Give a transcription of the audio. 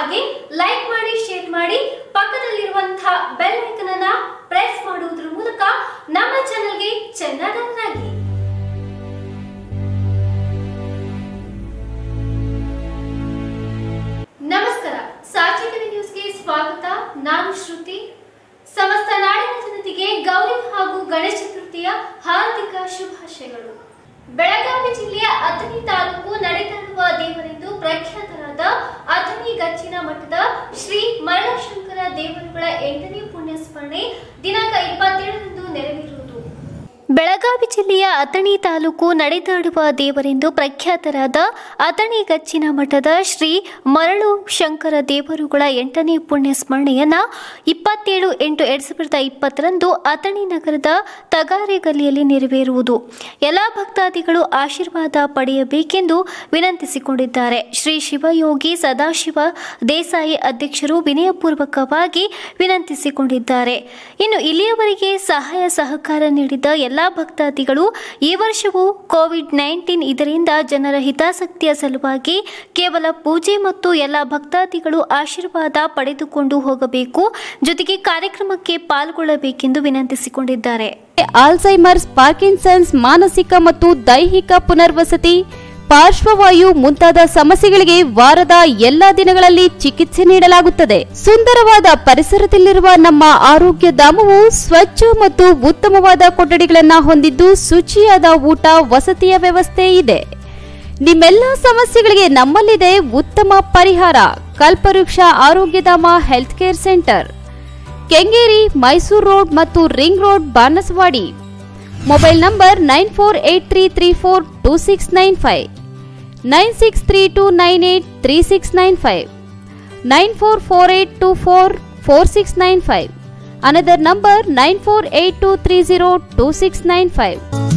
ಹಾಗೆ ಲೈಕ್ ಮಾಡಿ ಶೇರ್ ಮಾಡಿ ಪಕ್ಕದಲ್ಲಿರುವಂತಹ ಬೆಲ್ ಐಕನ್ ಅನ್ನ ಪ್ರೆಸ್ ಮಾಡುವುದರ ಮೂಲಕ ನಮ್ಮ ಚಾನೆಲ್ಗೆ ಚೆನ್ನದಾರರಾಗಿ ನಮಸ್ಕಾರ ಸಾಚಿ ಟಿವಿ ನ್ಯೂಸ್ಗೆ ಸ್ವಾಗತ ನಾನು ಶ್ರುತಿ ಸಮಸ್ತ ನಾಡಿನ ಜನತೆಗೆ ಗೌರಿ ಹಾಗೂ ಗಣೇಶ ಚತುರ್ಥಿಯ ಹಾರ್ದಿಕ ಶುಭಾಶಯಗಳು ಬೆಳಗಾವಿ ಜಿಲ್ಲೆಯ ಅಥಣಿ ತಾಲೂಕು ನಡೆದಾಡುವ ದೇವರೆಂದು ಪ್ರಖ್ಯಾತರಾದ ಅಥಣಿ ಗಚ್ಚಿನ ಮಠದ ಶ್ರೀ ಮರಳಶಂಕರ ದೇವರುಗಳ ಎಂಟನೇ ಪುಣ್ಯ ಸ್ಮರಣೆ ದಿನಾಂಕ ಇಪ್ಪತ್ತೇಳರಂದು ನೆರವೇರುವುದು ಬೆಳಗಾವಿ ಜಿಲ್ಲೆಯ ಅಥಣಿ ತಾಲೂಕು ನಡೆದಾಡುವ ದೇವರೆಂದು ಪ್ರಖ್ಯಾತರಾದ ಅಥಣಿ ಗಚ್ಚಿನ ಮಠದ ಶ್ರೀ ಮರಳು ಶಂಕರ ದೇವರುಗಳ ಎಂಟನೇ ಪುಣ್ಯ ಸ್ಮರಣೆಯನ್ನ ಇಪ್ಪತ್ತೇಳು ಎಂಟು ಎರಡ್ ಸಾವಿರದ ಇಪ್ಪತ್ತರಂದು ಅಥಣಿ ನಗರದ ತಗಾರೆ ಗಲ್ಲಿಯಲ್ಲಿ ನೆರವೇರುವುದು ಎಲ್ಲ ಭಕ್ತಾದಿಗಳು ಆಶೀರ್ವಾದ ಪಡೆಯಬೇಕೆಂದು ವಿನಂತಿಸಿಕೊಂಡಿದ್ದಾರೆ ಶ್ರೀ ಶಿವಯೋಗಿ ಸದಾಶಿವ ದೇಸಾಯಿ ಅಧ್ಯಕ್ಷರು ವಿನಯಪೂರ್ವಕವಾಗಿ ವಿನಂತಿಸಿಕೊಂಡಿದ್ದಾರೆ ಇನ್ನು ಇಲ್ಲಿಯವರೆಗೆ ಸಹಾಯ ಸಹಕಾರ ನೀಡಿದ ಎಲ್ಲ ಭಕ್ತಾದಿಗಳು ಈ ವರ್ಷವೂ ಕೋವಿಡ್ ನೈನ್ಟೀನ್ ಇದರಿಂದ ಜನರ ಹಿತಾಸಕ್ತಿಯ ಸಲುವಾಗಿ ಕೇವಲ ಪೂಜೆ ಮತ್ತು ಎಲ್ಲ ಭಕ್ತಾದಿಗಳು ಆಶೀರ್ವಾದ ಪಡೆದುಕೊಂಡು ಹೋಗಬೇಕು ಜೊತೆಗೆ ಕಾರ್ಯಕ್ರಮಕ್ಕೆ ಪಾಲ್ಗೊಳ್ಳಬೇಕೆಂದು ವಿನಂತಿಸಿಕೊಂಡಿದ್ದಾರೆ ಆಲ್ಝೈಮರ್ಸ್ ಪಾರ್ಕಿನ್ಸನ್ಸ್ ಮಾನಸಿಕ ಮತ್ತು ದೈಹಿಕ ಪುನರ್ವಸತಿ ಪಾರ್ಶ್ವವಾಯು ಮುಂತಾದ ಸಮಸ್ಯೆಗಳಿಗೆ ವಾರದ ಎಲ್ಲಾ ದಿನಗಳಲ್ಲಿ ಚಿಕಿತ್ಸೆ ನೀಡಲಾಗುತ್ತದೆ ಸುಂದರವಾದ ಪರಿಸರದಲ್ಲಿರುವ ನಮ್ಮ ಆರೋಗ್ಯ ಧಾಮವು ಸ್ವಚ್ಛ ಮತ್ತು ಉತ್ತಮವಾದ ಕೊಠಡಿಗಳನ್ನ ಹೊಂದಿದ್ದು ಶುಚಿಯಾದ ಊಟ ವಸತಿಯ ವ್ಯವಸ್ಥೆ ಇದೆ ನಿಮ್ಮೆಲ್ಲ ಸಮಸ್ಯೆಗಳಿಗೆ ನಮ್ಮಲ್ಲಿದೆ ಉತ್ತಮ ಪರಿಹಾರ Kalpavriksha Arogyadhama health care center Kengeri Mysore road ಮತ್ತು ring road Banaswadi mobile number nine four eight three three four two six nine five nine six three two nine eight three six nine five nine four four eight two four four six nine five another number nine four eight two three zero two six nine five